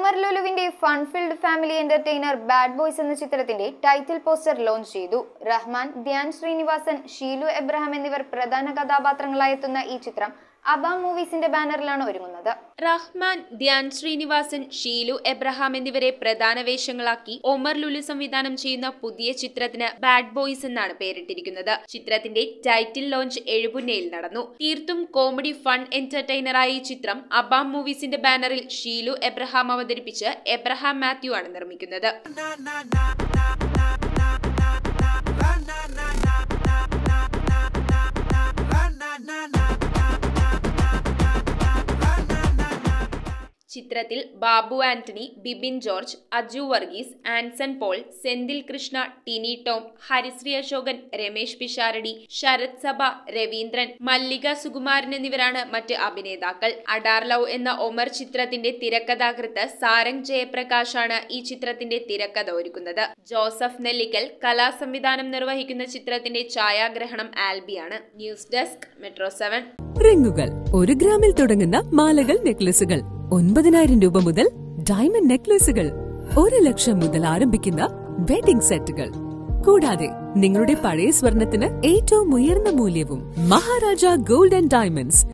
ഒമർ ലുലുവിന്റെ fun filled family entertainer bad boys എന്ന ചിത്രത്തിന്റെ ടൈറ്റിൽ പോസ്റ്റർ ലോഞ്ച് ചെയ്തു റഹ്മാൻ ധ്യാൻ ശ്രീനിവാസൻ ഷീലു എബ്രഹാം എന്നിവർ പ്രധാന കഥാപാത്രങ്ങളായെത്തുന്ന ഈ ചിത്രം അബ മൂവീസിന്റെ ബാനറിലാണ് ഒരുങ്ങുന്നത് റഹ്മാൻ ധ്യാൻ ശ്രീനിവാസൻ ഷീലു എബ്രഹാം എന്നിവരെ പ്രധാന വേഷങ്ങളാക്കി ഒമർ ലുലു സംവിധാനം ചെയ്യുന്ന പുതിയ ചിത്രത്തിന് ബാഡ് ബോയ്സ് എന്നാണ് പേരിട്ടിരിക്കുന്നത് ചിത്രത്തിന്റെ ടൈറ്റിൽ ലോഞ്ച് എഴുപുന്നയിൽ നടന്നു തീർത്തും കോമഡി ഫൺ എന്റർടൈനറായ ഈ ചിത്രം അബാം മൂവീസിന്റെ ബാനറിൽ ഷീലു എബ്രഹാം അവതരിപ്പിച്ച് എബ്രഹാം മാത്യു ആണ് നിർമ്മിക്കുന്നത് ചിത്രത്തിൽ ബാബു ആന്റണി ബിബിൻ ജോർജ് അജു വർഗീസ് ആൻസൺ പോൾ സെന്തിൽ കൃഷ്ണ ടിനി ടോം ഹരിശ്രീ അശോകൻ രമേശ് പിഷാരടി ശരത് സഭ രവീന്ദ്രൻ മല്ലിക സുകുമാരൻ എന്നിവരാണ് മറ്റ് അഭിനേതാക്കൾ അഡാർ ലവ് എന്ന ഒമർ ചിത്രത്തിന്റെ തിരക്കഥാകൃത്ത് സാരംഗ് ജയപ്രകാശാണ് ഈ ചിത്രത്തിന്റെ തിരക്കഥ ഒരുക്കുന്നത് ജോസഫ് നെല്ലിക്കൽ കലാസംവിധാനം നിർവഹിക്കുന്ന ചിത്രത്തിന്റെ ഛായാഗ്രഹണം ആൽബിയാണ് ന്യൂസ് ഡെസ്ക് മെട്രോ സെവൻ റിങ്ങുകൾ ഒരു ഗ്രാമിൽ തുടങ്ങുന്ന മാലകൾ നെക്ലസുകൾ ഒൻപതിനായിരം രൂപ മുതൽ ഡയമണ്ട് നെക്ലസുകൾ ഒരു ലക്ഷം മുതൽ ആരംഭിക്കുന്ന വെഡിംഗ് സെറ്റുകൾ കൂടാതെ നിങ്ങളുടെ പഴയ സ്വർണത്തിന് ഏറ്റവും ഉയർന്ന മൂല്യവും മഹാരാജ ഗോൾഡ് ആൻഡ് ഡയമണ്ട്സ്